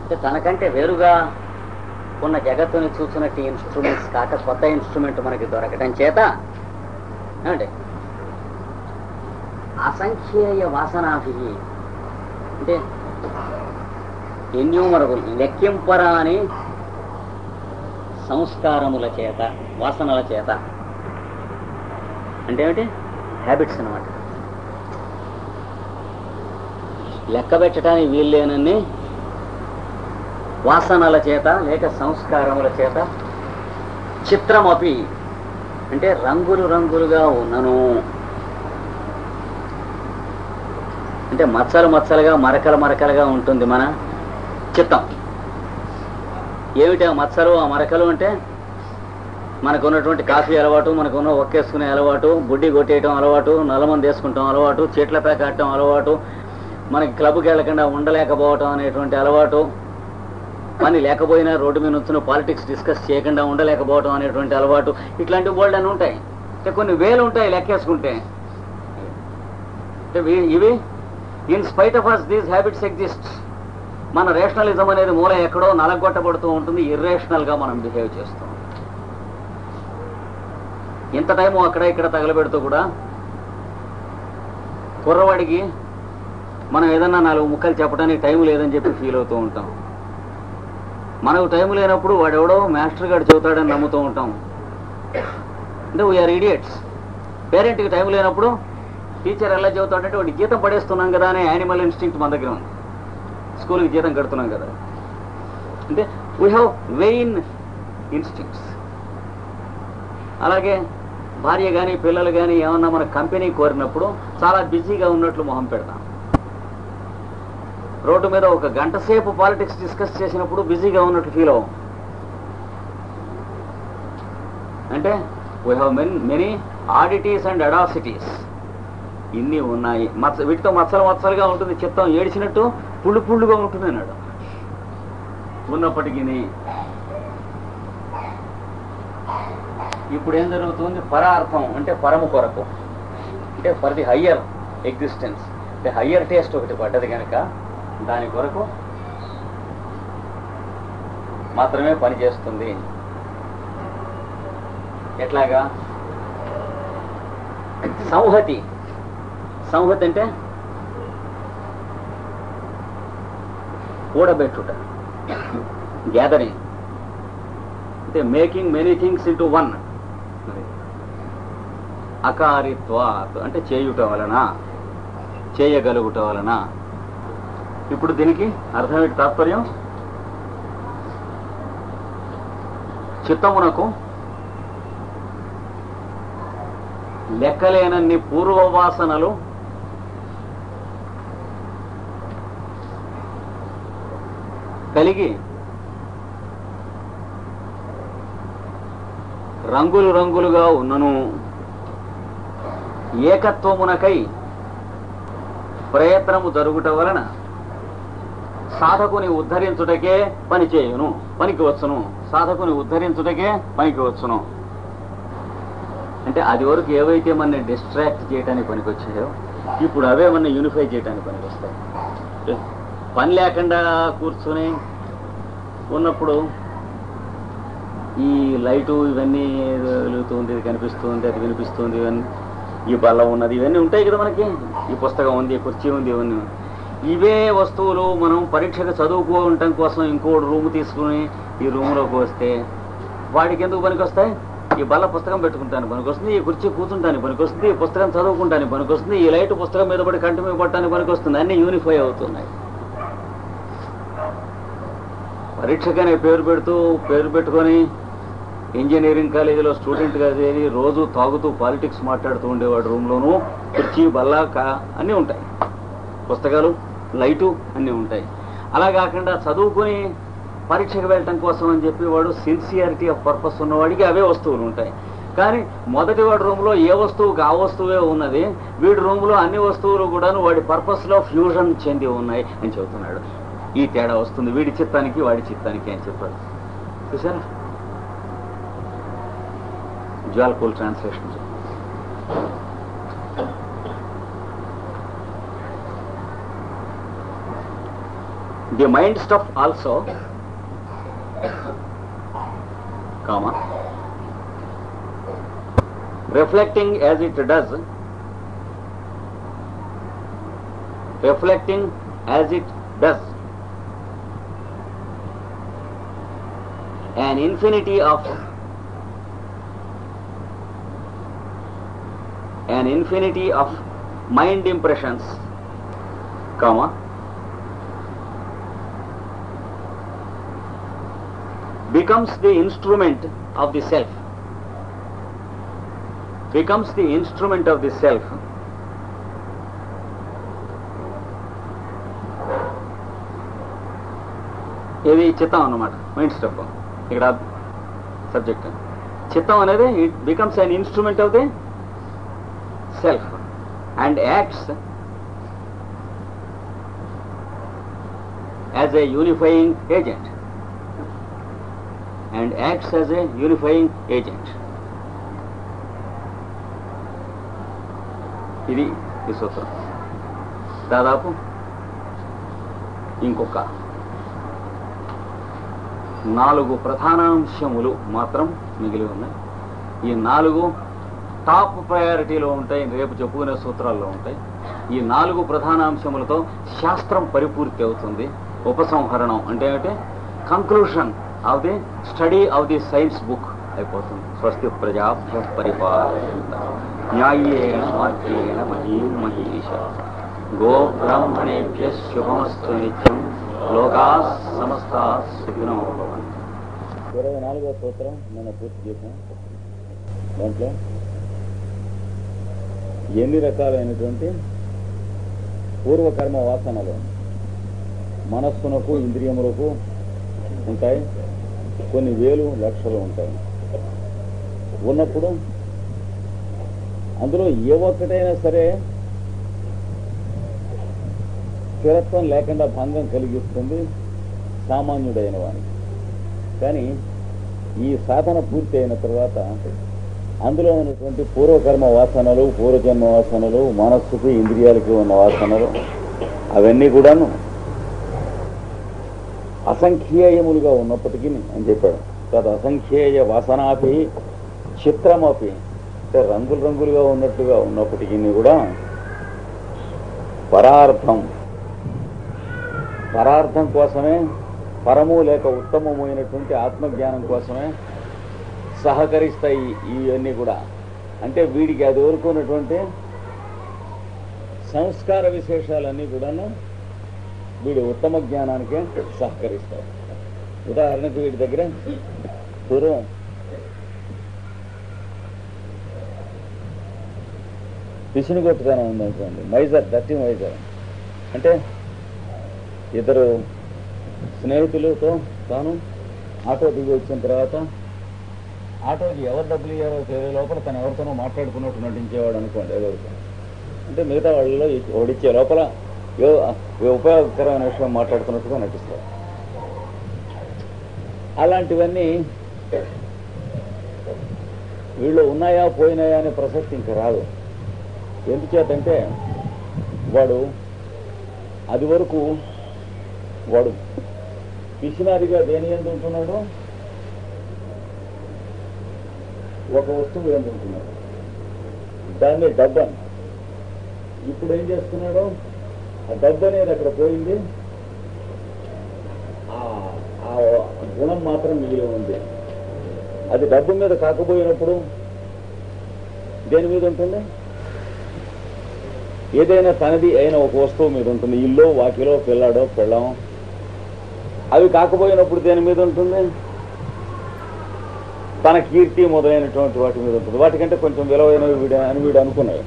అంటే తనకంటే వేరుగా ఉన్న జగత్తుని చూసినట్టు ఇన్స్ట్రుమెంట్స్ కాక కొత్త ఇన్స్ట్రుమెంట్ మనకి దొరకడం చేత ఏమండి అసంఖ్యేయ వాసనాభి అంటే ఎన్యూమరబుల్ లెక్కింపరాని సంస్కారముల చేత వాసనల చేత అంటే ఏమిటి హ్యాబిట్స్ అన్నమాట లెక్క పెట్టడానికి వీల్లేనన్ని వాసనల చేత లేక సంస్కారముల చేత చిత్రమపి అంటే రంగులు రంగులుగా ఉన్నను అంటే మచ్చలు మచ్చలుగా మరకలు మరకలుగా ఉంటుంది మన చిత్తం ఏమిటి ఆ మచ్చలు ఆ మరకలు అంటే మనకు ఉన్నటువంటి కాఫీ అలవాటు మనకున్న ఒక్కేసుకునే అలవాటు బుడ్డి కొట్టేయటం అలవాటు నల్లమంది వేసుకుంటాం అలవాటు చీట్ల ప్యాక్ ఆడటం అలవాటు మనకి క్లబ్కి వెళ్ళకుండా ఉండలేకపోవటం అనేటువంటి అలవాటు పని లేకపోయినా రోడ్డు మీద నుంచుని పాలిటిక్స్ డిస్కస్ చేయకుండా ఉండలేకపోవటం అనేటువంటి అలవాటు ఇట్లాంటి బోల్డ్ అని ఉంటాయి అంటే కొన్ని వేలు ఉంటాయి లెక్కేసుకుంటే అంటే వీ- ఇవి in spite of us these habits exist మన రేషనలిజం అనేది మూల ఎక్కడో నలగొట్టబడుతూ ఉంటుంది irrational గా మనం బిహేవ్ చేస్తాం ఇంత టైము అక్కడ ఇక్కడ తగలబెడుతూ కూడా కుర్రవాడికి మనం ఏదన్నా నాలుగు ముక్కలు చెప్పడానికి టైం లేదని చెప్పి ఫీల్ అవుతూ ఉంటాం మనకు టైం లేనప్పుడు వాడెవడో మాస్టర్ గారు చెబుతాడని నమ్ముతూ ఉంటాం అంటే వీఆర్ ఇడియట్స్ పేరెంట్కి టైం లేనప్పుడు టీచర్ ఎలా చెబుతాడంటే వాడి జీతం పడేస్తున్నాం కదా అనే యానిమల్ ఇన్స్టింక్ట్ మన దగ్గర ఉంది స్కూల్కి జీతం కడుతున్నాం కదా అంటే వీ హ్యావ్ వెయిన్ ఇన్స్టింక్ట్స్ అలాగే భార్య కానీ పిల్లలు కానీ ఏమన్నా మన కంపెనీ కోరినప్పుడు చాలా బిజీగా ఉన్నట్లు మొహం పెడతాం రోడ్డు మీద ఒక గంట సేపు పాలిటిక్స్ డిస్కస్ చేసినప్పుడు బిజీగా ఉన్నట్లు ఫీల్ అవ్వం అంటే we have men many oddities and audacities ఇన్ని ఉన్నాయి మచ్చ వీటితో మచ్చలు మచ్చలుగా ఉంటుంది చిత్తం ఏడిచినట్టు పుళ్ళు పుళ్ళుగా ఉంటుంది అన్నాడు ఉన్నప్పటికీ ఇప్పుడు ఏం జరుగుతుంది పరార్థం అంటే పరము కొరకు అంటే ఫర్ ది హయ్యర్ ఎగ్జిస్టెన్స్ అంటే హయ్యర్ టేస్ట్ ఒకటి పడ్డది కనుక దాని కొరకు మాత్రమే పనిచేస్తుంది ఎట్లాగా సంహతి సంహతి అంటే కూడబెట్టుట గ్యాదరింగ్ అంటే making many things into one అకారిత్వాత్ అంటే చేయుట వలన చేయగలుగుట వలన ఇప్పుడు దీనికి అర్థమేంటి తాత్పర్యం చిత్తమునకు లెక్కలేనన్ని పూర్వవాసనలు కలిగి రంగులు రంగులుగా ఉన్నను ఏకత్వమునకై ప్రయత్నము జరుగుట వలన సాధకుని ఉద్ధరించుటకే పని చేయును పనికి వచ్చును సాధకుని ఉద్ధరించుటకే పనికి వచ్చును అంటే అది వరకు ఏవైతే మన డిస్ట్రాక్ట్ చేయడానికి పనికొచ్చాయో ఇప్పుడు అవే మన యూనిఫై చేయడానికి పనికొస్తాయి అంటే పని లేకుండా కూర్చొని ఉన్నప్పుడు ఈ లైటు ఇవన్నీ వెలుగుతుంది ఇది కనిపిస్తుంది అది వినిపిస్తుంది ఇవన్నీ ఈ బల్ల ఉన్నది ఇవన్నీ ఉంటాయి కదా మనకి ఈ పుస్తకం ఉంది ఈ కుర్చీ ఉంది ఇవన్నీ ఇవే వస్తువులు మనం పరీక్షకు చదువుకోవటం కోసం ఇంకో రూమ్ తీసుకుని ఈ రూమ్లోకి వస్తే వాడికి ఎందుకు పనికొస్తాయి ఈ బల్ల పుస్తకం పెట్టుకుంటాను పనికొస్తుంది ఈ కుర్చీ కూర్చుంటానికి పనికొస్తుంది ఈ పుస్తకం చదువుకుంటానికి పనికొస్తుంది ఈ లైట్ పుస్తకం మీద పడి కంటి మీద పట్టడానికి పనికొస్తుంది అన్ని యూనిఫై అవుతున్నాయి పరీక్షకనే పేరు పెడుతూ పేరు పెట్టుకొని ఇంజనీరింగ్ కాలేజీలో స్టూడెంట్గా చేరి రోజు తాగుతూ పాలిటిక్స్ మాట్లాడుతూ ఉండేవాడు రూమ్లోనూ కుర్చీ బల్ల కా అన్నీ ఉంటాయి పుస్తకాలు లైటు అన్నీ ఉంటాయి అలా కాకుండా చదువుకుని పరీక్షకు వెళ్ళటం కోసం అని చెప్పి వాడు సిన్సియారిటీ ఆఫ్ పర్పస్ ఉన్నవాడికి అవే వస్తువులు ఉంటాయి కానీ మొదటి వాడి రూమ్లో ఏ వస్తువుకి ఆ వస్తువే ఉన్నది వీడి రూమ్లో అన్ని వస్తువులు కూడాను వాడి పర్పస్లో ఫ్యూజన్ చెంది ఉన్నాయి అని చెబుతున్నాడు ఈ తేడా వస్తుంది వీడి చిత్తానికి వాడి చిత్తానికి అని చెప్పాడు చూసారా జ్వాల్కూల్ translation the mind stuff also comma reflecting as it does reflecting as it does an infinity of an infinity of mind impressions comma becomes the instrument of the self becomes the instrument of the self ఇది చిత్తం అన్నమాట mind step ఇక్కడ subject చిత్తం అనేది it becomes an instrument of the self and acts as a unifying agent and acts as a unifying agent ఇది ఈ సూత్రం దాదాపు ఇంకొక నాలుగు ప్రధానాంశములు మాత్రం మిగిలి ఉన్నాయి ఈ నాలుగు టాప్ ప్రయారిటీలో ఉంటాయి రేపు చెప్పుకునే సూత్రాల్లో ఉంటాయి ఈ నాలుగు ప్రధానాంశములతో శాస్త్రం పరిపూర్తి అవుతుంది ఉపసంహరణం అంటే ఏమిటి conclusion of the study of the science book అయిపోతుంది స్వస్తి ప్రజాభ్య పరిపాలన న్యాయేణ మార్గేణ మహీ మహీష గో బ్రాహ్మణేభ్య శుభమస్తు నిత్యం లోకా సమస్త సుఖినో భవంతు ఇరవై నాలుగో సూత్రం నేను పూర్తి చేశాను దాంట్లో ఎన్ని రకాలైనటువంటి పూర్వకర్మ వాసనలు మనస్సునకు ఇంద్రియములకు ఉంటాయి కొన్ని వేలు లక్షలు ఉంటాయి ఉన్నప్పుడు అందులో ఏ ఒక్కటైనా సరే స్థిరత్వం లేకుండా భంగం కలిగిస్తుంది సామాన్యుడైన వానికి కానీ ఈ సాధన పూర్తి అయిన తర్వాత అందులో ఉన్నటువంటి పూర్వకర్మ వాసనలు పూర్వజన్మ వాసనలు మనస్సుకు ఇంద్రియాలకి ఉన్న వాసనలు అవన్నీ కూడాను అసంఖ్యేయములుగా ఉన్నప్పటికీ అని చెప్పాడు తద్ అసంఖ్యేయ వాసనాపి చిత్రమపి అంటే రంగులు రంగులుగా ఉన్నట్టుగా ఉన్నప్పటికీ కూడా పరార్థం పరార్థం కోసమే పరము లేక ఉత్తమమైనటువంటి ఆత్మజ్ఞానం కోసమే సహకరిస్తాయి ఇవన్నీ కూడా అంటే వీడికి అది కోరుకున్నటువంటి సంస్కార విశేషాలన్నీ కూడాను వీడి ఉత్తమ జ్ఞానానికే సహకరిస్తాయి ఉదాహరణకు వీడి దగ్గర పూర్వం పిసినిగొట్టుతనం ఉందనుకోండి మైజర్ దట్టి మైజర్ అంటే ఇద్దరు స్నేహితులతో తాను ఆటో దిగి వచ్చిన తర్వాత ఆటోకి ఎవరు డబ్బులు ఇయ్యారో తెలియ లోపల తను ఎవరితోనో మాట్లాడుకున్నట్టు నటించేవాడు అనుకోండి ఏదో ఒకటి. అంటే మిగతా వాళ్ళలో ఓడిచ్చే లోపల ఏదో ఉపయోగకరమైన విషయం మాట్లాడుతున్నట్టుగా నటిస్తారు అలాంటివన్నీ వీళ్ళు ఉన్నాయా పోయినాయా అనే ప్రసక్తి ఇంకా రాదు ఎందుచేతంటే వాడు అది వరకు వాడు పిసినారిగా దేని ఎందు ఉంటున్నాడు ఒక వస్తువు ఎందు ఉంటున్నాడు దాన్ని డబ్బన్ ఇప్పుడు ఏం చేస్తున్నాడు ఆ డబ్బు అనేది అక్కడ పోయింది ఆ- ఆ గుణం మాత్రం మిగిలి ఉంది అది డబ్బు మీద కాకపోయినప్పుడు దేని మీద ఉంటుంది ఏదైనా తనది అయిన ఒక వస్తువు మీద ఉంటుంది ఇల్లు వాకిలో పిల్లాడో పెళ్ళం అవి కాకపోయినప్పుడు దేని మీద ఉంటుంది తన కీర్తి మొదలైనటువంటి వాటి మీద ఉంటుంది వాటికంటే కొంచెం విలువైనవి వీడు అని వీడు అనుకున్నాయి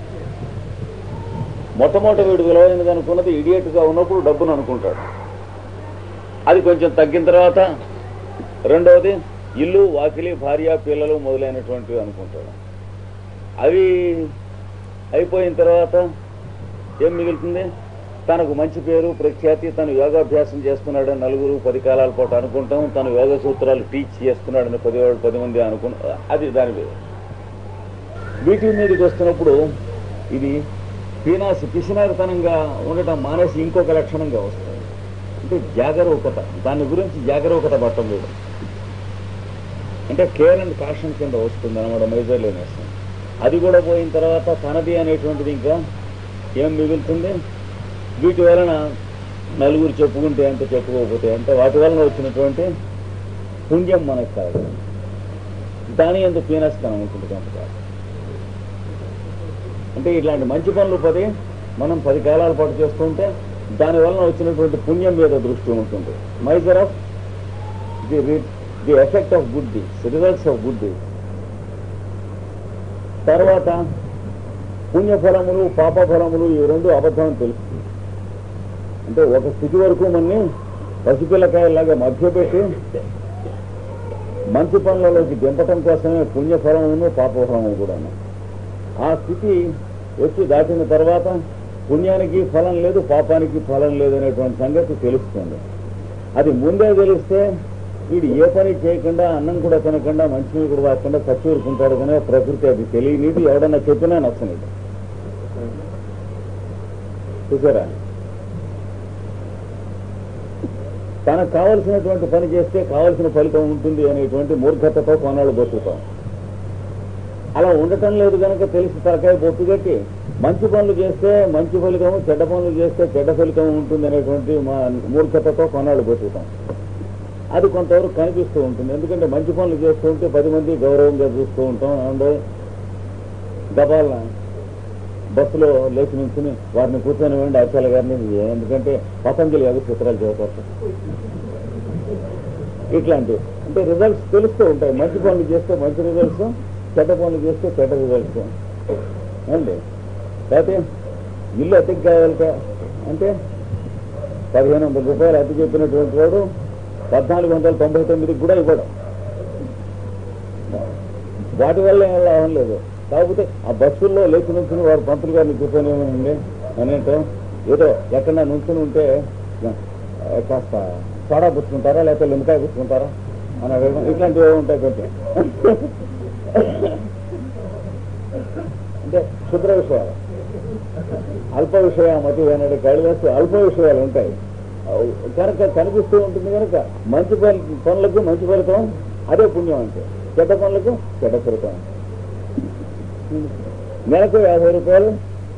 మొట్టమొదటి వీడు విలువైనది అనుకున్నది ఇడియట్గా ఉన్నప్పుడు డబ్బును అనుకుంటాడు అది కొంచెం తగ్గిన తర్వాత రెండవది ఇల్లు వాకిలి భార్య పిల్లలు మొదలైనటువంటివి అనుకుంటాడు అవి అయిపోయిన తర్వాత ఏం మిగులుతుంది తనకు మంచి పేరు ప్రఖ్యాతి తను యోగాభ్యాసం చేస్తున్నాడని నలుగురు పది కాలాల పాటు అనుకుంటాం తను యోగ సూత్రాలు టీచ్ చేస్తున్నాడని పది వాళ్ళు పది మంది అనుకు అది దాని పేరు వీటి మీదకి వస్తున్నప్పుడు ఇది పీనాసి పిసినారితనంగా ఉండటం మానేసి ఇంకొక లక్షణంగా వస్తుంది అంటే జాగరూకత దాని గురించి జాగరూకత పట్టం లేదు అంటే కేర్ అండ్ కాషన్ కింద వస్తుంది అనమాట మెజర్లీనెస్ అది కూడా పోయిన తర్వాత తనది అనేటువంటిది ఇంకా ఏం మిగులుతుంది వీటి వలన నలుగురు చెప్పుకుంటే ఎంత చెప్పుకోకపోతే అంటే వాటి వలన వచ్చినటువంటి పుణ్యం మనకు కాదు దాని ఎంత పీనస్కనం ఉంటుంది కొంతకాలం అంటే ఇట్లాంటి మంచి పనులు పది మనం పది కాలాల పాటు చేస్తుంటే దాని వలన వచ్చినటువంటి పుణ్యం మీద దృష్టి ఉంటుంది measure of the the effect of good deeds results of good deeds తర్వాత పుణ్యఫలములు పాపఫలములు ఈ రెండు అబద్ధం అని తెలుస్తుంది అంటే ఒక స్థితి వరకు మనని పసిపిల్లకాయలాగా మధ్యపెట్టి మంచి పనులలోకి దింపటం కోసమే పుణ్యఫలమును పాపఫలము కూడా ఆ స్థితి వచ్చి దాటిన తర్వాత పుణ్యానికి ఫలం లేదు పాపానికి ఫలం లేదు అనేటువంటి సంగతి తెలుస్తుంది అది ముందే తెలిస్తే వీడు ఏ పని చేయకుండా అన్నం కూడా తినకుండా మంచినీళ్ళు కూడా తాగకుండా ఖర్చు ఊరుకుంటాడు కానీ ప్రకృతి అది తెలియనిది ఎవడన్నా చెప్పినా నచ్చనిది చూసారా తనకు కావలసినటువంటి పని చేస్తే కావలసిన ఫలితం ఉంటుంది అనేటువంటి మూర్ఖతతో కొన్నాళ్ళు బతుకుతాం అలా ఉండటం లేదు కనుక తెలిసి తలకాయ బొట్టు కట్టి మంచి పనులు చేస్తే మంచి ఫలితం చెడ్డ పనులు చేస్తే చెడ్డ ఫలితం ఉంటుంది అనేటువంటి మా మూర్ఖతతో కొన్నాళ్ళు బతుకుతాం అది కొంతవరకు కనిపిస్తూ ఉంటుంది ఎందుకంటే మంచి పనులు చేస్తూ ఉంటే పది మంది గౌరవంగా చూస్తూ ఉంటాం అండ్ గబాల బస్సులో లేచి నుంచుని వారిని కూర్చొని వెండి అచ్చాల గారిని ఎందుకంటే పతంజలి అవి చిత్రాలు చదువుతారు ఇట్లాంటివి అంటే రిజల్ట్స్ తెలుస్తూ ఉంటాయి మంచి పనులు చేస్తే మంచి రిజల్ట్స్ చెడ్డ పనులు చేస్తే చెడ్డ రిజల్ట్స్ అండి లేకపోతే ఇల్లు అతికి కావాలట అంటే పదిహేను వందల రూపాయలు అతి చెప్పినటువంటి వాడు పద్నాలుగు వందల తొంభై తొమ్మిదికి కూడా ఇవ్వడం వాటి వల్ల ఏం లాభం లేదు కాకపోతే ఆ బస్సుల్లో లేచి నుంచుని వాడు పంతులు గారిని కూర్చొని ఏమనండి అనేటో ఏదో ఎక్కడన్నా నుంచుని ఉంటే ఆ, కాస్త సోడా పుచ్చుకుంటారా లేకపోతే లింకాయ పుచ్చుకుంటారా అని అడగడం ఇట్లాంటివి ఏవో ఉంటాయి కొంచెం అంటే క్షుద్ర విషయాలు అల్ప విషయ మతి అనేది కాళిదాసు అల్ప విషయాలు ఉంటాయి అవు కనుక కనిపిస్తూ ఉంటుంది కనుక మంచి పని పనులకు మంచి ఫలితం అదే పుణ్యం అంటే చెడ్డ పనులకు చెడ్డ ఫలితం నెలకు యాభై రూపాయలు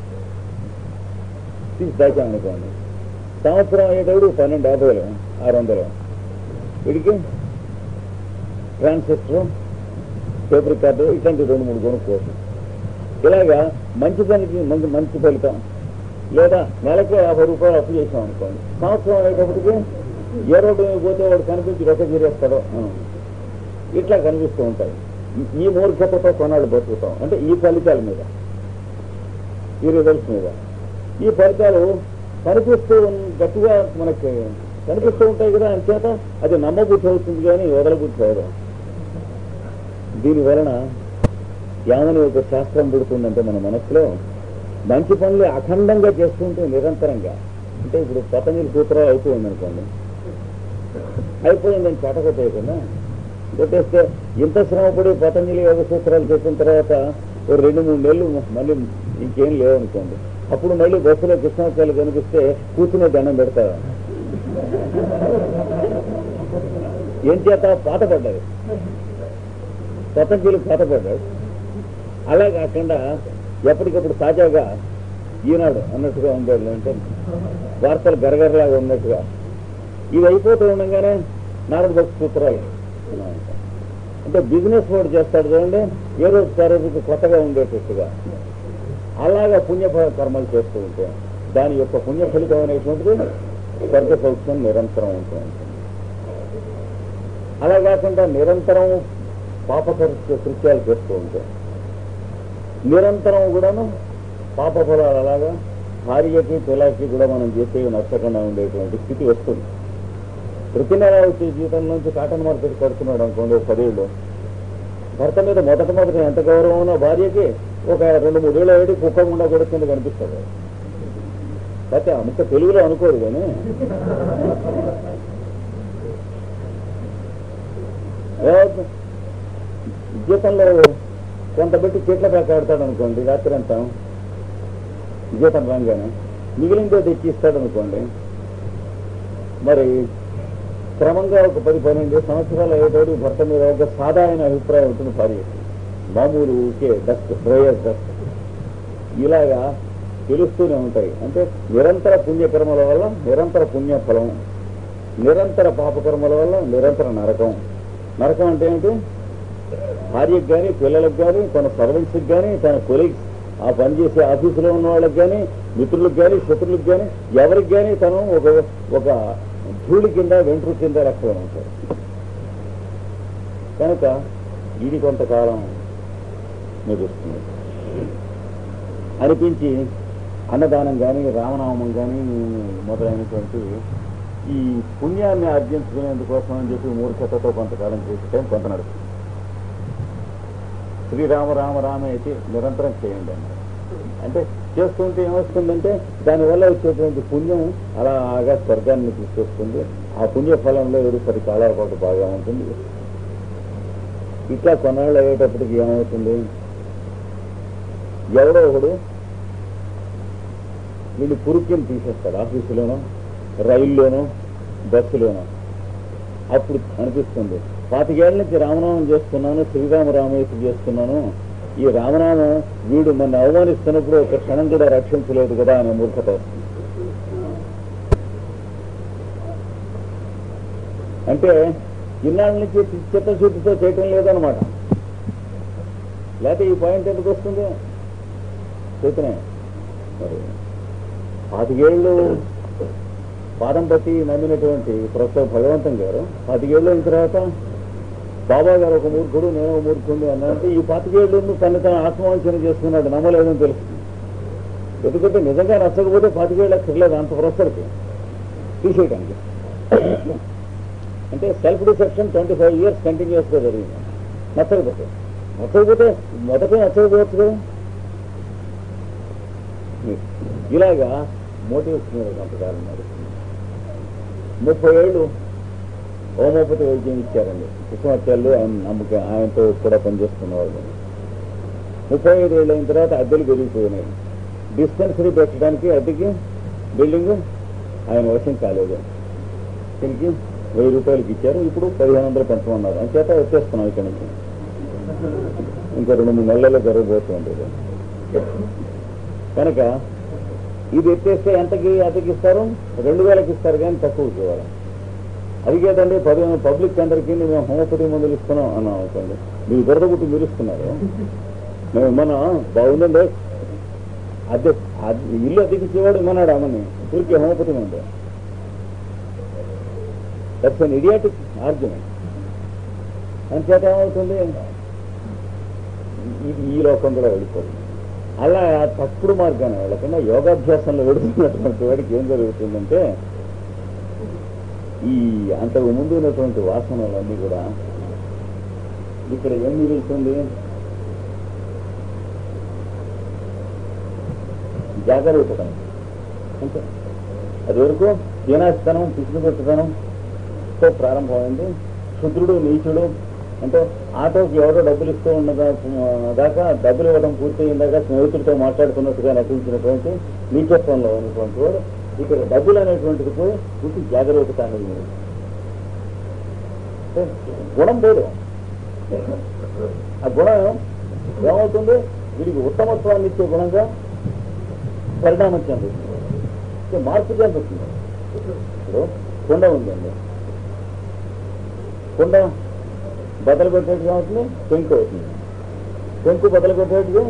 తీసి దాచామనుకోండి సంవత్సరం అయ్యేటప్పుడు పన్నెండు యాభైలు ఆరు వందలు వీడికి ట్రాన్సిస్టర్ టేప్ రికార్డు ఇట్లాంటి రెండు మూడు కొనుక్కోవచ్చు ఇలాగా మంచి పనికి మంచి మంచి ఫలితం లేదా నెలకు యాభై రూపాయలు అప్పు చేసాం అనుకోండి సంవత్సరం అయ్యేటప్పటికి ఏ రోడ్డు మీద పోతే వాడు కనిపించి రొక్క తీరేస్తాడో ఆ. ఇట్లా కనిపిస్తూ ఉంటాయి ఈ- ఈ మూర్ఖతతో కొన్నాళ్ళు బతుకుతాం అంటే ఈ ఫలితాల మీద ఈ రిజల్ట్స్ మీద ఈ ఫలితాలు కనిపిస్తూ ఉన్న- గట్టిగా మనకి కనిపిస్తూ ఉంటాయి కదా అంచేత అది నమ్మబుద్ధి అవుతుంది కానీ వదలబుద్ధి అవదు దీని వలన ఏమని ఒక శాస్త్రం పుడుతుందంటే మన మనసులో మంచి పనులు అఖండంగా చేస్తుంటే నిరంతరంగా అంటే ఇప్పుడు పతంజలి సూత్రాలు అవుతూ ఉందనుకోండి అయిపోయిందని చెటకొట్టేయకుండా కొట్టేస్తే ఇంత శ్రమపడి పతంజలి యోగ సూత్రాలు చెప్పిన తర్వాత ఓ రెండు మూడు నెలలు మళ్ళీ ఇంకేం లేవనుకోండి అప్పుడు మళ్ళీ బస్సులో కృష్ణాచార్యులు కనిపిస్తే కూర్చునే దండం పెడతారు ఏం చేత పాత పడ్డది పతంజలి పాత పడ్డాడు అలా కాకుండా ఎప్పటికప్పుడు తాజాగా ఈనాడు అన్నట్టుగా ఉండేది అంటే వార్తలు గరగరలాగా ఉన్నట్టుగా ఇవి అయిపోతూ ఉండగానే నారద భక్తి సూత్రాలు అంటే బిజినెస్ వాడు చేస్తాడు చూడండి ఏ రోజు ఆ రోజుకి కొత్తగా ఉండేటట్టుగా అలాగా పుణ్య ఫ- కర్మలు చేస్తూ ఉంటే దాని యొక్క పుణ్య ఫలితం అనేటువంటిది స్వర్గ సౌఖ్యం నిరంతరం ఉంటూ ఉంటుంది అలా కాకుండా నిరంతరం పాపకృత్య కృత్యాలు చేస్తూ ఉంటాయి నిరంతరం కూడాను పాప ఫలాలు అలాగా భార్యకి పిల్లకి కూడా మనం చేసేవి నచ్చకుండా ఉండేటువంటి స్థితి వస్తుంది ప్రతి నెల వచ్చే జీతం నుంచి కాటన్ మార్కెట్ కడుతున్నాడు అనుకోండి ఒక పదేళ్ళు భర్త మీద మొదట మొదట ఎంత గౌరవం ఉన్నా భార్యకి ఒక రెండు మూడేళ్ళ ఏడు కుక్క గుండా కొడుతుంది కనిపిస్తుంది అయితే ఆ ముక్క తెలుగులో అనుకోరు కానీ ఏమవుతుంది? జీతంలో కొంత పెట్టి చెట్ల ప్యాక్ ఆడతాడు అనుకోండి రాత్రి అంతా జీతం రాగానే మిగిలిందో తెచ్చి ఇస్తాడు అనుకోండి మరి క్రమంగా ఒక పది పన్నెండు సంవత్సరాలు అయ్యేటోడు భర్త మీద ఒక సాధారణ అభిప్రాయం ఉంటుంది భార్యకి మామూలు ఊరికే డస్ట్ డ్రైయర్ డస్ట్ ఇలాగా తెలుస్తూనే ఉంటాయి అంటే నిరంతర పుణ్యకర్మల వల్ల నిరంతర పుణ్యఫలం నిరంతర పాపకర్మల వల్ల నిరంతర నరకం నరకం అంటే ఏంటి భార్యకు కానీ పిల్లలకు కానీ తన సర్వెంట్స్కి కానీ తన కొలీగ్స్ ఆ పనిచేసే ఆఫీసులో ఉన్న వాళ్ళకి కానీ మిత్రులకు కానీ శత్రులకు కానీ ఎవరికి కానీ తను ఒక ఒక ధూళి కింద వెంట్రు కింద రక్షణ ఉంటాడు కనుక ఇది కొంతకాలం నిలుస్తుంది అనిపించి అన్నదానం కానీ రామనామం కానీ మొదలైనటువంటి ఈ పుణ్యాన్ని ఆర్జించుకునేందుకోసం అని చెప్పి మూర్ఖతతో కొంతకాలం చేసే కొంత నడుస్తుంది శ్రీరామ రామ రామ అయితే నిరంతరం చేయండి అన్నారు అంటే చేస్తుంటే ఏమొస్తుందంటే దానివల్ల వచ్చేటువంటి పుణ్యం అలాగా స్వర్గాన్ని తీసుకొస్తుంది ఆ పుణ్య ఫలంలో ఏడు పది కాలాల పాటు బాగా ఉంటుంది ఇట్లా కొన్నాళ్ళు అయ్యేటప్పటికి ఏమవుతుంది ఎవడో ఒకడు వీళ్ళు పురుక్యం తీసేస్తాడు ఆఫీసులోనో రైల్లోనో బస్సులోనో అప్పుడు అనిపిస్తుంది పాతికేళ్ల నుంచి రామనామం చేస్తున్నాను శ్రీరామ రామయ్య చేస్తున్నాను ఈ రామనామం వీడు మన అవమానిస్తున్నప్పుడు ఒక క్షణం కూడా రక్షించలేదు కదా అనే మూర్ఖత వస్తుంది అంటే ఇన్నాళ్ళ నుంచి చిత్తశుద్ధితో చేయటం లేదనమాట లేకపోతే ఈ పాయింట్ ఎందుకు వస్తుంది చేతనే మరి పాతికేళ్ళు పాదం పట్టి నమ్మినటువంటి ప్రస్తుత భగవంతం గారు పాతికేళ్ళు అయిన తర్వాత బాబా గారు ఒక మూర్ఖుడు నేను ఒక మూర్ఖుడు అన్నంటే ఈ పాతికేళ్ళు తను తను ఆత్మవంచన చేసుకున్నాడు నమ్మలేదని తెలుస్తుంది ఎందుకంటే నిజంగా నచ్చకపోతే పాతికేళ్ళు అక్కర్లేదు అంత ప్రస్తుతకి తీసేయడానికి అంటే self deception twenty five years కంటిన్యూస్గా జరిగింది నచ్చకపోతే నచ్చకపోతే మొదట నచ్చకపోవచ్చు కదా ఇలాగా మోటివ్స్ మీద కొంతకాలం నడుస్తుంది ముప్పై ఏళ్ళు హోమియోపతి వైద్యం ఇచ్చారండి కృష్ణాచార్యులు ఆయన నమ్మకం ఆయనతో కూడా పనిచేస్తున్న వాళ్ళు ముప్పై ఐదు ఏళ్ళు అయిన తర్వాత అద్దెలు పెరిగిపోయినాయి డిస్పెన్సరీ పెట్టడానికి అద్దెకి బిల్డింగ్ ఆయన వశం కాలేదు దీనికి వెయ్యి రూపాయలకి ఇచ్చారు ఇప్పుడు పదిహేను వందలు పెంచమన్నారు అంచేత వచ్చేస్తున్నాం ఇక్కడి నుంచి ఇంకా రెండు మూడు నెలల్లో జరగబోతుంది ఇది. కనుక ఇది ఎత్తేస్తే ఎంతకి అతకి ఇస్తారు రెండు వేలకి ఇస్తారు కానీ తక్కువకి ఇవ్వాలి అది కాదండి పదిహేను పబ్లిక్ అందరికీ మేము హోమియోపతి మందులు ఇస్తున్నాం అన్నాం అనుకోండి మీరు బురద గుట్టి మీరు ఇస్తున్నారు మేము మన బాగుందండి అద్దె అద్దె- ఇల్లు అద్దెకి ఇచ్చేవాడు ఇమ్మన్నాడు అమ్మని ఊరికి హోమియోపతి మందు దట్స్ అన్ ఇడియాటిక్ ఆర్గ్యుమెంట్ అంచేత ఏమవుతుంది ఇది ఈ లోకం కూడా వెళ్ళిపోతుంది అలా ఆ తప్పుడు మార్గాన్ని వెళ్ళకుండా యోగాభ్యాసంలో వెళుతున్నటువంటి వాడికి ఏం జరుగుతుందంటే ఈ అంతకు ముందు ఉన్నటువంటి వాసనలన్నీ కూడా ఇక్కడ ఏం మిగులుతుంది జాగరూకతనం అంతే అది వరకు హీనాస్తనం పిసిపిగొట్టతనంతో ప్రారంభమైంది శుద్రుడు నీచుడు అంటే ఆటోకి ఎవరో డబ్బులు ఇస్తూ ఉన్నదా దాకా డబ్బులు ఇవ్వడం పూర్తయిన దాకా స్నేహితుడితో మాట్లాడుతున్నట్టుగా నటించినటువంటి నీచత్వంలో ఉన్నటువంటి వాడు ఇక్కడ డబ్బులు అనేటువంటిది పోయి పూర్తి జాగరూకత అనేది ఉంది. అంటే గుణం లేదు ఆ గుణం ఏమవుతుంది వీడికి ఉత్తమత్వాన్ని ఇచ్చే గుణంగా పరిణామం చెందుతుంది అంటే మార్పు చెందుతుంది ఇప్పుడు కుండ ఉందండి కుండ బదలు కొట్టేట్టుగా అవుతుంది పెంకు అవుతుంది పెంకు బదలు కొట్టేట్టుగా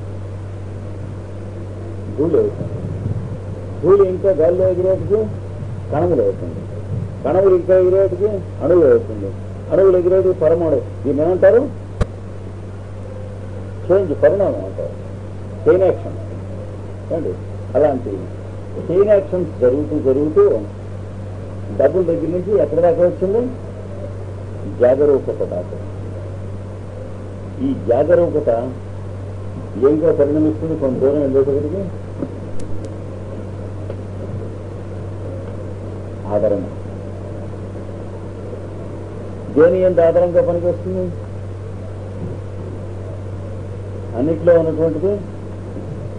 ధూళి అవుతుంది ధూళి ఇంకా గాలిలో ఎగిరేటికి కణములు అవుతుంది కణములు ఇంకా ఎగిరేటికి అణువులు అవుతుంది అణువులు ఎగిరేటికి పరమాణు దీన్ని ఏమంటారు చేంజ్ పరిణామం అంటారు చైన్ యాక్షన్ ఏమండి అలాంటి చైన్ యాక్షన్స్ జరుగుతూ జరుగుతూ డబ్బుల దగ్గర నుంచి ఎక్కడ దాకా వచ్చింది జాగరూకత దాకా ఈ జాగరూకత ఏంగా పరిణమిస్తుంది కొంత దూరం వెళ్ళేటప్పటికి ఆదరణ దేని ఎంత ఆధారంగా పనికొస్తుంది అన్నిట్లో ఉన్నటువంటిది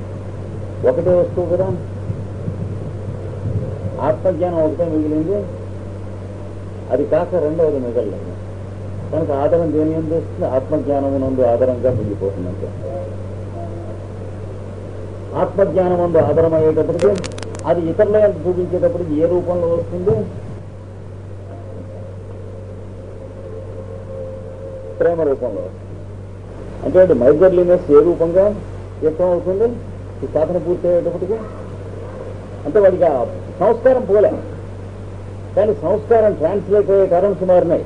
ఒకటే వస్తువు కదా ఆత్మజ్ఞానం ఒకటే మిగిలింది అది కాక రెండవది మిగలలేదు కనుక ఆదరం దేని ఎందు వస్తుంది ఆత్మజ్ఞానమునందు ఆధారంగా మిగిలిపోతుంది అంతే ఆత్మజ్ఞానమందు ఆధారం అయ్యేటప్పటికి అది ఇతరుల ఎంత చూపించేటప్పటికి ఏ రూపంలో వస్తుంది ప్రేమ రూపంలో వస్తుంది అంటే అది మైజర్లీనెస్ ఏ రూపంగా వ్యక్తం అవుతుంది ఈ సాధన పూర్తి అయ్యేటప్పటికి అంటే వాడికి ఆ సంస్కారం పోలే కానీ సంస్కారం ట్రాన్స్లేట్ అయ్యే కరెంట్స్ మారినాయి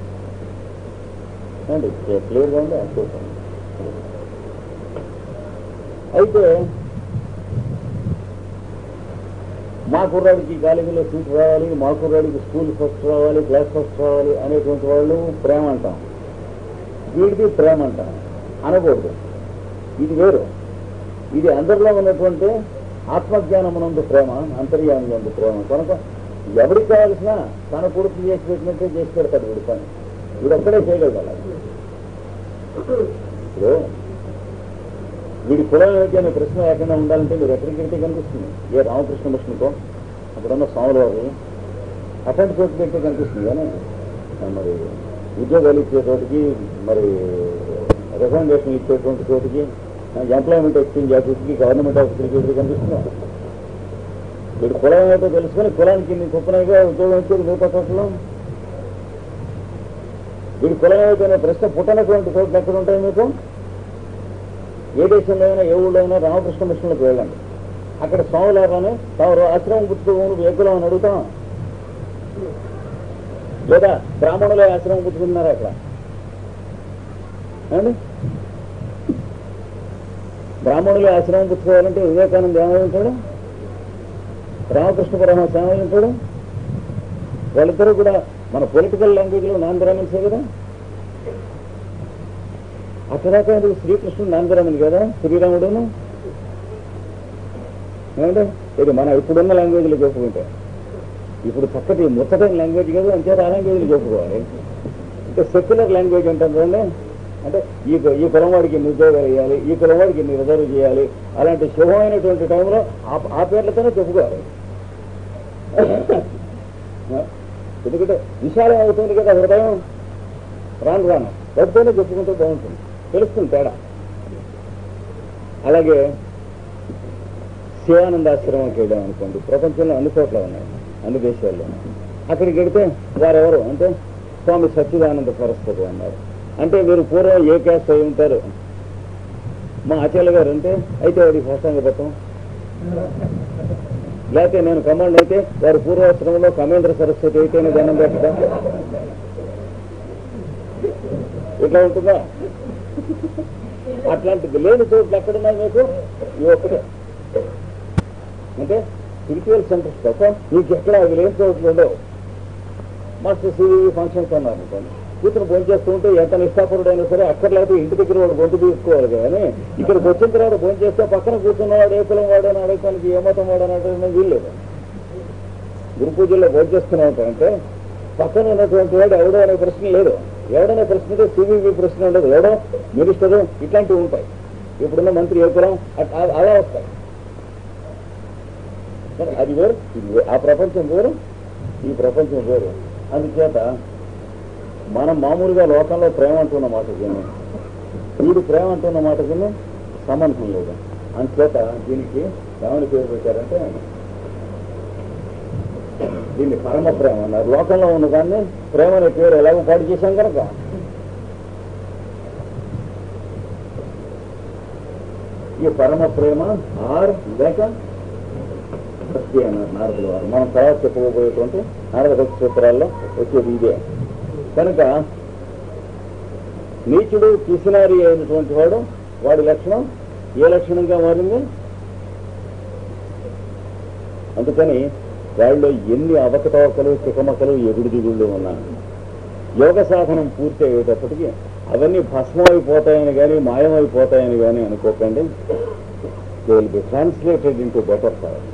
అండి క్లియర్గా ఉంది అద్భుతం అయితే మా కుర్రాడికి కాలేజీలో సీట్ రావాలి మా కుర్రాడికి స్కూల్ ఫస్ట్ రావాలి క్లాస్ ఫస్ట్ రావాలి అనేటువంటి వాళ్ళు ప్రేమ అంటాం వీడికి ప్రేమ అంటాం అనకూడదు ఇది వేరు ఇది అందరిలో ఉన్నటువంటి ఆత్మజ్ఞానమునందు ప్రేమ అంతర్యామునందు ప్రేమ కనుక ఎవరికి కావాల్సిన తన కొడుకు చేసి పెట్టినట్టే చేసి పెడతాడు వీడి పని వీడు ఒక్కడే చేయగలడు అలా. ఇప్పుడు వీడి కులం ఏంటి అనే ప్రశ్న లేకుండా ఉండాలంటే మీరు ఎక్కడికి వెళ్తే కనిపిస్తుంది ఏ రామకృష్ణ మిషన్కో అక్కడ ఉన్న స్వాముల వారు అటెండ్ చోటు పెడితే కనిపిస్తుంది కానీ ఆ, మరి ఉద్యోగాలు ఇచ్చే చోటికి మరి రికమెండేషన్ ఇచ్చేటువంటి చోటికి ఎంప్లాయ్మెంట్ ఎక్స్చేంజ్ ఆఫీస్కి గవర్నమెంట్ ఆఫీస్కి ఎదురు కనిపిస్తుంది వీడు కులం ఏంటో తెలుసుకొని కులానికి నీ కుప్పనగా ఉద్యోగం ఇచ్చేది మిగతా చోట్ల వీడి కులం ఏమిటి అనే ప్రశ్న పుట్టనటువంటి చోట్ల ఎక్కడ ఉంటాయి మీకు ఏ దేశంలో అయినా ఏ ఊళ్ళో అయినా రామకృష్ణ మిషన్లకు వెళ్ళండి అక్కడ స్వాములారానే తాము ఆశ్రమం పుచ్చుకోమని ఏ కులం అని అడుగుతాం లేదా బ్రాహ్మణులే ఆశ్రమం పుచ్చుకున్నారు అక్కడ ఏమండి బ్రాహ్మణులే ఆశ్రమం పుచ్చుకోవాలంటే వివేకానంద ఏమై ఉంటాడు రామకృష్ణ పరమహంస ఏమై ఉంటాడు వాళ్ళిద్దరూ కూడా మన పొలిటికల్ లాంగ్వేజ్లో నాన్ బ్రాహ్మణ్సే కదా అక్కడ శ్రీకృష్ణుడు నాన్ బ్రాహ్మణ్ కదా శ్రీరాముడును ఏమంటే ఇది మన ఇప్పుడున్న లాంగ్వేజ్లో చెప్పుకుంటే ఇప్పుడు చక్కటి ముచ్చటైన లాంగ్వేజ్ కదా అంతే ఆ లాంగ్వేజ్లో చెప్పుకోవాలి అంటే సెక్యులర్ లాంగ్వేజ్ అంటారు చూడండి అంటే ఈ ఈ కులం వాడికి ఇన్ని ఉద్యోగాలు ఇవ్వాలి ఈ కులం వాడికి ఇన్ని రిజర్వ్ చేయాలి అలాంటి శుభమైనటువంటి టైంలో ఆ- ఆ పేర్లతోనే చెప్పుకోవాలి ఎందుకంటే విశాలం అవుతుంది కదా హృదయం రాను రాను పెద్దనే చెప్పుకుంటే బాగుంటుంది తెలుస్తుంది తేడా అలాగే శివానందాశ్రమంకి వెళ్ళాం అనుకోండి ప్రపంచంలో అన్ని చోట్ల ఉన్నాయి అన్ని దేశాల్లో అక్కడికి వెడితే వారెవరు అంటే స్వామి సచ్చిదానంద సరస్వతి అన్నారు అంటే మీరు పూర్వం ఏ క్యాస్ట్ అయి ఉంటారు మా ఆచార్య గారు అంటే అయితే వాడి సాష్టాంగపత్రం లేకపోతే నేను కమాండ్ అయితే వారి పూర్వాశ్రమంలో కమేంద్ర సరస్వతి అయితేనే దండం పెట్టదా ఇట్లా ఉంటుందా అట్లాంటిది లేని చోట్ల ఎక్కడున్నాయి మీకు ఈ ఒక్కటే అంటే స్పిరిచువల్ సెంటర్స్ తప్ప మీకు ఎక్కడ అవి లేని చోట్లు ఉండవు మాస్టర్ సివి ఫంక్షన్స్ అన్నారు అనుకోండి కూతురు భోజనం చేస్తూ ఉంటే ఎంత నిష్ఠాపరుడైనా సరే అక్కర్లేదు ఇంటి దగ్గర వాడు గొంతు తీసుకోవాలి కానీ ఇక్కడికి వచ్చిన తర్వాత భోజనం చేస్తే పక్కన కూర్చున్నవాడు ఏ కులం వాడని అడగటానికి ఏ మతం వాడని అడగడానికి వీల్లేదు గురు పూజల్లో భోజనం చేస్తూనే ఉంటారంటే పక్కన ఉన్నటువంటి వాడు ఎవడో అనే ప్రశ్న లేదు ఎవడనే ప్రశ్న ఉంటే సివివి ప్రశ్న ఉండదు ఎవడో మినిస్టరు ఇట్లాంటివి ఉంటాయి ఇప్పుడున్న మంత్రి ఏ కులం అట్- అ- అలా వస్తాయి కానీ అది వేరు ఇది వేరు. ఆ ప్రపంచం వేరు ఈ ప్రపంచం వేరు అందుచేత మనం మామూలుగా లోకంలో ప్రేమ అంటున్న మాట విని వీడు ప్రేమ అంటున్న మాట విని సంబంధం లేదు అందుచేత దీనికి ఏమని పేరు పెట్టారంటే దీన్ని పరమ ప్రేమ అన్నారు లోకంలో ఉన్న దాన్ని ప్రేమ అనే పేరు ఎలాగో పాడు చేశాం కనుక ఈ పరమ ప్రేమ ఆర్ లేక భక్తి అన్నారు నారదుల వారు మనం తర్వాత చెప్పబోయేటువంటి నారద భక్తి సూత్రాల్లో వచ్చేది ఇదే కనుక నీచుడు పిసినారి అయినటువంటి వాడు వాడి లక్షణం ఏ లక్షణంగా మారింది అందుకని వాళ్ళలో ఎన్ని అవకతవకలు చికమకలు ఎగుడు దిగుళ్ళు ఉన్నా యోగ సాధనం పూర్తి అయ్యేటప్పటికి అవన్నీ భస్మమైపోతాయని కానీ మాయమైపోతాయని కానీ అనుకోకండి they will be translated into better power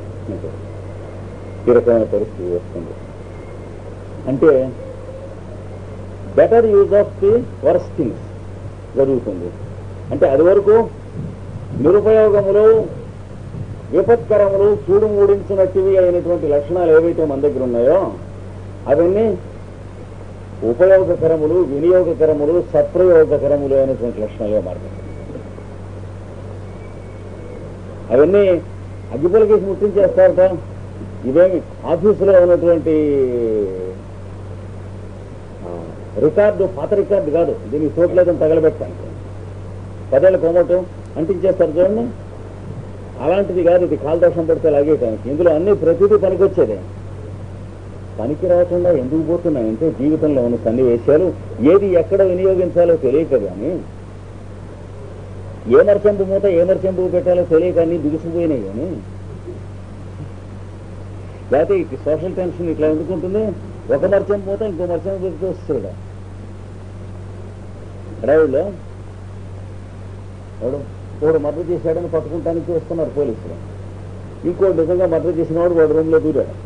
ఈ రకమైన పరిస్థితి వస్తుంది అంటే better use of the worse things జరుగుతుంది అంటే అది వరకు నిరుపయోగములు విపత్కరములు చూడు మూడించినట్టువి అయినటువంటి లక్షణాలు ఏవైతే మన దగ్గర ఉన్నాయో అవన్నీ ఉపయోగకరములు వినియోగకరములు సత్ప్రయోగకరములు అనేటువంటి లక్షణాలుగా మారుతాయి అవన్నీ అగ్గిపులకేసి ముట్టించేస్తారట ఇవేమి ఆఫీసులో ఉన్నటువంటి ఆ, రికార్డు పాత రికార్డు కాదు దీనికి సోట్లేదని తగలబెట్టాను పదేళ్ళ కోమటం అంటించేస్తారు చూడండి అలాంటిది కాదు ఇది కాలదోషం పడితే లాగేయటానికి ఇందులో అన్ని ప్రతిదీ పనికొచ్చేదే పనికి రాకుండా ఎందుకు పోతున్నాయంటే జీవితంలో ఉన్న సన్నివేశాలు ఏది ఎక్కడ వినియోగించాలో తెలియక కానీ ఏ మర్చెంపు మూత ఏ మర్చెంపు పెట్టాలో తెలియక అన్ని బిగుసిపోయినాయి కానీ లేకపోతే ఇటు సోషల్ టెన్షన్ ఇట్లా ఎందుకుంటుంది ఒక మర్చెంపు మూత ఇంకో మర్చెంపు పెడితే వస్తాడు డ్రైవర్లో వాడు వాడు మర్డర్ చేశాడని పట్టుకుంటానికి వస్తున్నారు పోలీసులు ఇంకోటి నిజంగా మర్డర్ చేసిన వాడు వాడు రూమ్లో దూరాడు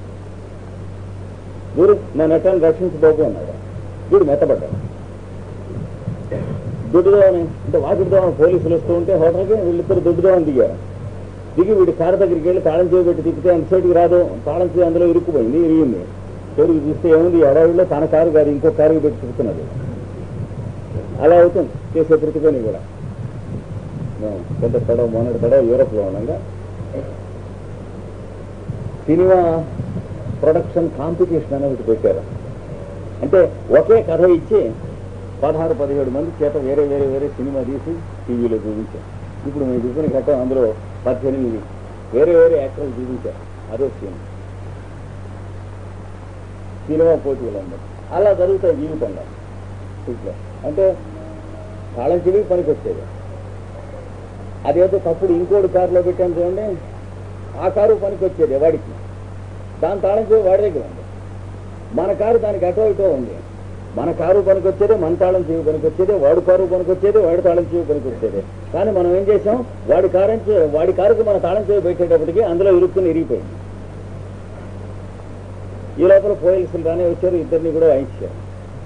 దూరి నా నెట్టాన్ని రక్షించబోతూ అన్నాడు వీడు మెత్తబడ్డాడు దుడ్డుదోని అంటే వాకిడిదోని పోలీసులు వస్తూ ఉంటే హోటల్కి వీళ్ళిద్దరు దుడ్డుదోని దిగారు దిగి వీడి కారు దగ్గరికి వెళ్ళి తాళం చేయి పెట్టి తిప్పితే అంత సైడ్కి రాదు తాళం చేయి అందులో ఇరుక్కుపోయింది ఇరిగింది చెరుకు చూస్తే ఏముంది ఎడావిలో తన కారు కాదు ఇంకో కారు పెట్టి తిప్పుతున్నది అలా అవుతుంది చేసే ప్రతిపని కూడా మేము పెద్ద తడవ మొన్నటి తడవ యూరోప్లో ఉండగా సినిమా ప్రొడక్షన్ కాంపిటీషన్ అని ఒకటి పెట్టారు అంటే ఒకే కథ ఇచ్చి పదహారు పదిహేడు మంది చేత వేరే వేరే వేరే సినిమా తీసి టీవీలో చూపించారు ఇప్పుడు మేము చూసిన ఘట్టం అందులో పద్దెనిమిది వేరే వేరే యాక్టర్లు చూపించారు అదో సినిమా సినిమా పోటీలు అందరూ అలా జరుగుతాయి జీవితంలో ఇట్లా అంటే తాళం చెవి పనికి వచ్చేది అదేదో తప్పుడు ఇంకోటి కారులో పెట్టాను చూడండి ఆ కారు పనికి వచ్చేది వాడికి దాని తాళం చెవి వాడి దగ్గర ఉంది మన కారు దానికి అటో ఇటో ఉంది మన కారు పనికి వచ్చేది మన తాళం చెవి పనికి వచ్చేది వాడి కారు పనికి వచ్చేది వాడి తాళం చెవి పనికి వచ్చేది కానీ మనం ఏం చేసాం వాడి కారం చెవి- వాడి కారుకి మన తాళం చెవి పెట్టేటప్పటికి అందులో ఇరుక్కుని ఇరిగిపోయింది ఈ లోపల పోలీసులు రానే వచ్చారు ఇద్దరిని కూడా వాయించారు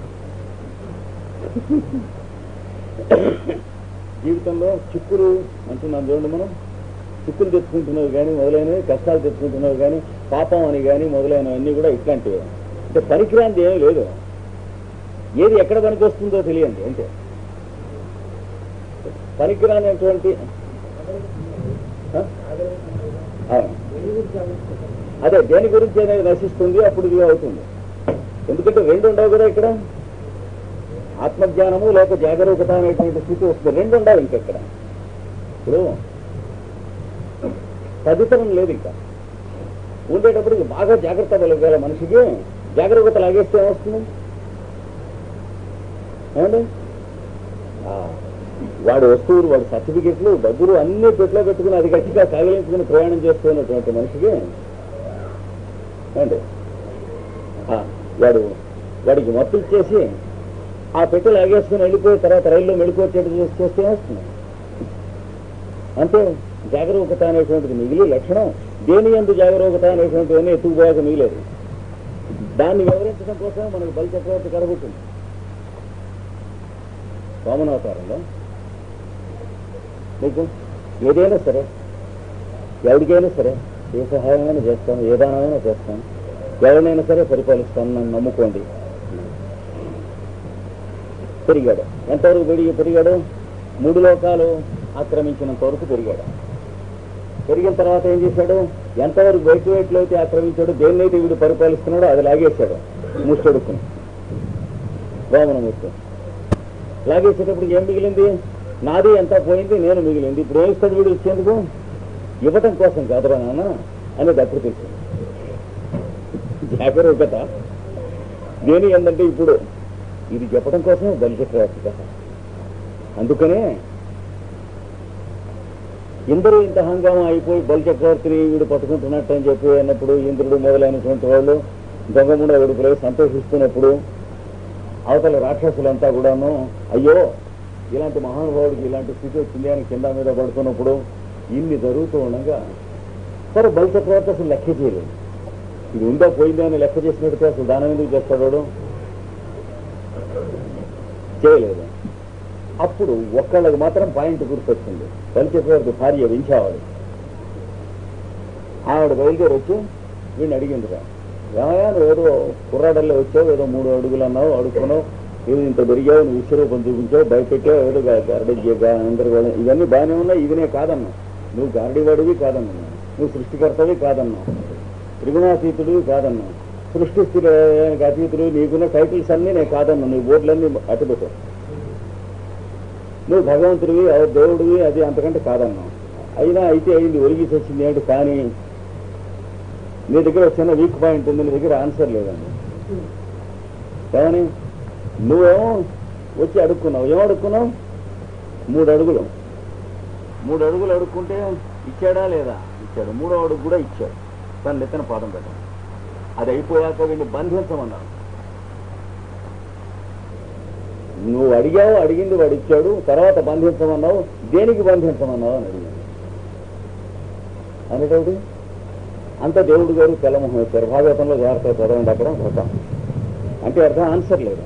జీవితంలో చిక్కులు అంటున్నాం చూడండి మనం చిక్కులు తెచ్చుకుంటున్నవి కానీ మొదలైనవి కష్టాలు తెచ్చుకుంటున్నవి కానీ పాపం అని కానీ మొదలైనవన్నీ కూడా ఇట్లాంటివి అంటే పనికిరాంది ఏమీ లేదు ఏది ఎక్కడ పనికి వస్తుందో తెలియండి అంతే పనికిరానటువంటి ఆ? అవును. అదే దేని గురించి అనేది నశిస్తుంది అప్పుడు ఇది అవుతుంది ఎందుకంటే రెండు ఉండవు కదా ఇక్కడ ఆత్మజ్ఞానము లేక జాగరూకత అనేటువంటి స్థితి వస్తుంది రెండు ఉండవు ఇంకెక్కడ ఇప్పుడు తదితరం లేదు ఇంకా ఉండేటప్పటికి బాగా జాగ్రత్త కలిగల మనిషికి జాగరూకత లాగేస్తే ఏమొస్తుంది ఏమండి ఆ, వాడి వస్తువులు వాడి సర్టిఫికెట్లు డబ్బులు అన్ని పెట్లో పెట్టుకుని అది గట్టిగా కాగలించుకుని ప్రయాణం చేస్తున్నటువంటి మనిషికి ఏమండి ఆ, వాడు వాడికి మత్తు ఇచ్చేసి ఆ పెట్టెలు లాగేసుకుని వెళ్ళిపోయిన తర్వాత రైల్లో మెళుకొచ్చేట్టు చేసి చేస్తే ఏమొస్తుంది అంతే జాగరూకత అనేటువంటిది మిగిలి లక్షణం దేని ఎందు జాగరూకత అనేటువంటివన్నీ ఎత్తుకుపోయాక మిగిలేదు దాన్ని వివరించడం కోసం మనకు బలి చక్రవర్తి కడగొట్టింది వామనావతారంలో మీకు ఏదైనా సరే ఎవరికైనా సరే ఏ సహాయమైనా చేస్తాను ఏ దానమైనా చేస్తాను ఎవరినైనా సరే పరిపాలిస్తాను నన్ను నమ్ముకోండి పెరిగాడు ఎంతవరకు పెరిగి పెరిగాడు మూడు లోకాలు ఆక్రమించినంత వరకు పెరిగాడు పెరిగిన తర్వాత ఏం చేశాడు ఎంతవరకు బయట వేట్లు అయితే ఆక్రమించాడు దేన్నైతే వీడు పరిపాలిస్తున్నాడో అది లాగేశాడు ముష్టడుక్కుని వామనమూర్తి లాగేసేటప్పుడు ఏం మిగిలింది నాది ఎంత పోయింది నేను మిగిలింది ఇప్పుడు ఏం ఇస్తాడు వీడు ఇచ్చేందుకు ఇవ్వటం కోసం కాదురా నాన్న అనేది అప్పుడు తెలిసింది జాగరూకత దేని ఏంటంటే ఇప్పుడు ఇది చెప్పడం కోసమే బలిచక్రవర్తి కథ అందుకనే ఇందరూ ఇంత హంగామా అయిపోయి బలిచక్రవర్తిని వీడు పట్టుకుంటున్నట్టు అని చెప్పి అన్నప్పుడు ఇంద్రుడు మొదలైనటువంటి వాళ్ళు దొంగముండ వెడుపులై సంతోషిస్తున్నప్పుడు అవతల రాక్షసులంతా కూడాను అయ్యో ఇలాంటి మహానుభావుడికి ఇలాంటి స్థితి వచ్చింది అని కింద మీద పడుతున్నప్పుడు ఇన్ని జరుగుతూ ఉండగా సరే బలిచక్రవర్తి అసలు లెక్క చేయలేదు ఇది ఉందా పోయిందా అని లెక్క చేసినట్టు అసలు దానం ఎందుకు చేస్తాడు వాడు? చేయలేదు అప్పుడు ఒక్కళ్ళకి మాత్రం పాయింట్ గుర్తొచ్చింది బలిచక్రవర్తి భార్య వించావాడు ఆవిడ బయలుదేరి వచ్చి వీడిని అడిగిందిరా ఏమయ్యా నువ్వు ఏదో కుర్రాడల్లో వచ్చావు ఏదో మూడు అడుగులు అన్నావు అడుక్కున్నావు ఏదో ఇంత పెరిగావు నువ్వు విశ్వరూపం చూపించావు భయపెట్టావు ఏదో గారడి గందరగోళం ఇవన్నీ బాగానే ఉన్నాయి ఇదినే కాదన్నావు నువ్వు గారడివాడివి కాదన్నావు నువ్వు సృష్టికర్తవి కాదన్నావు త్రిగుణాతీతుడివి కాదన్నావు సృష్టి స్థిరానికి అతీతుడు నీకున్న టైటిల్స్ అన్నీ నేను కాదన్నా నీ బోర్డులన్నీ అటుపెట్టావు నువ్వు భగవంతుడివి ఆ దేవుడివి అది అంతకంటే కాదన్నావు అయినా అయితే అయింది ఒలిగి వచ్చింది ఏంటి కానీ నీ దగ్గర ఒక చిన్న వీక్ పాయింట్ ఉంది నీ దగ్గర ఆన్సర్ లేదండి కానీ నువ్వేమో వచ్చి అడుక్కున్నావు ఏం అడుక్కున్నావు మూడు అడుగులు మూడు అడుగులు అడుక్కుంటే ఇచ్చాడా లేదా ఇచ్చాడు మూడో అడుగు కూడా ఇచ్చాడు తన నెత్తన పాదం పెట్టాడు అది అయిపోయాక వీడిని బంధించమన్నాడు నువ్వు అడిగావు అడిగింది వాడు ఇచ్చాడు తర్వాత బంధించమన్నావు దేనికి బంధించమన్నావు అని అడిగాను అనేటప్పుడు అంత దేవుడు గారు తెల్లమొహం వచ్చారు భాగవతంలో జాగ్రత్త చదవండి అక్కడ వ్రతం అంటే అర్థం ఆన్సర్ లేదు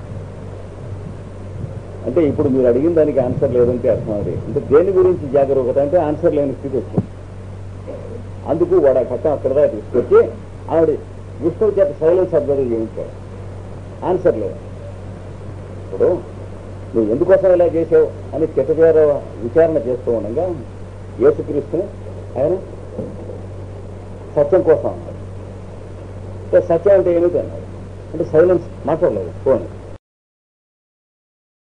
అంటే ఇప్పుడు మీరు అడిగిన దానికి ఆన్సర్ లేదంటే అర్థం అది అంటే దేని గురించి జాగరూకత అంటే ఆన్సర్ లేని స్థితి వచ్చింది అందుకు వాడు ఆ ఘట్టం అక్కడ దాకా తీసుకొచ్చి ఆవిడ విష్ణువు చేత సైలెన్స్ అబ్జర్వ్ చేయించాడు ఆన్సర్ లేదు ఇప్పుడు నువ్వు ఎందుకోసం ఇలా చేసావు అని చిట్టపేర విచారణ చేస్తూ ఉండగా యేసుక్రీస్తుని ఆయన సత్యం కోసం అన్నాడు అంటే సత్యం అంటే ఏమిటి అన్నాడు అంటే సైలెన్స్ మాట్లాడలేదు ఫోన్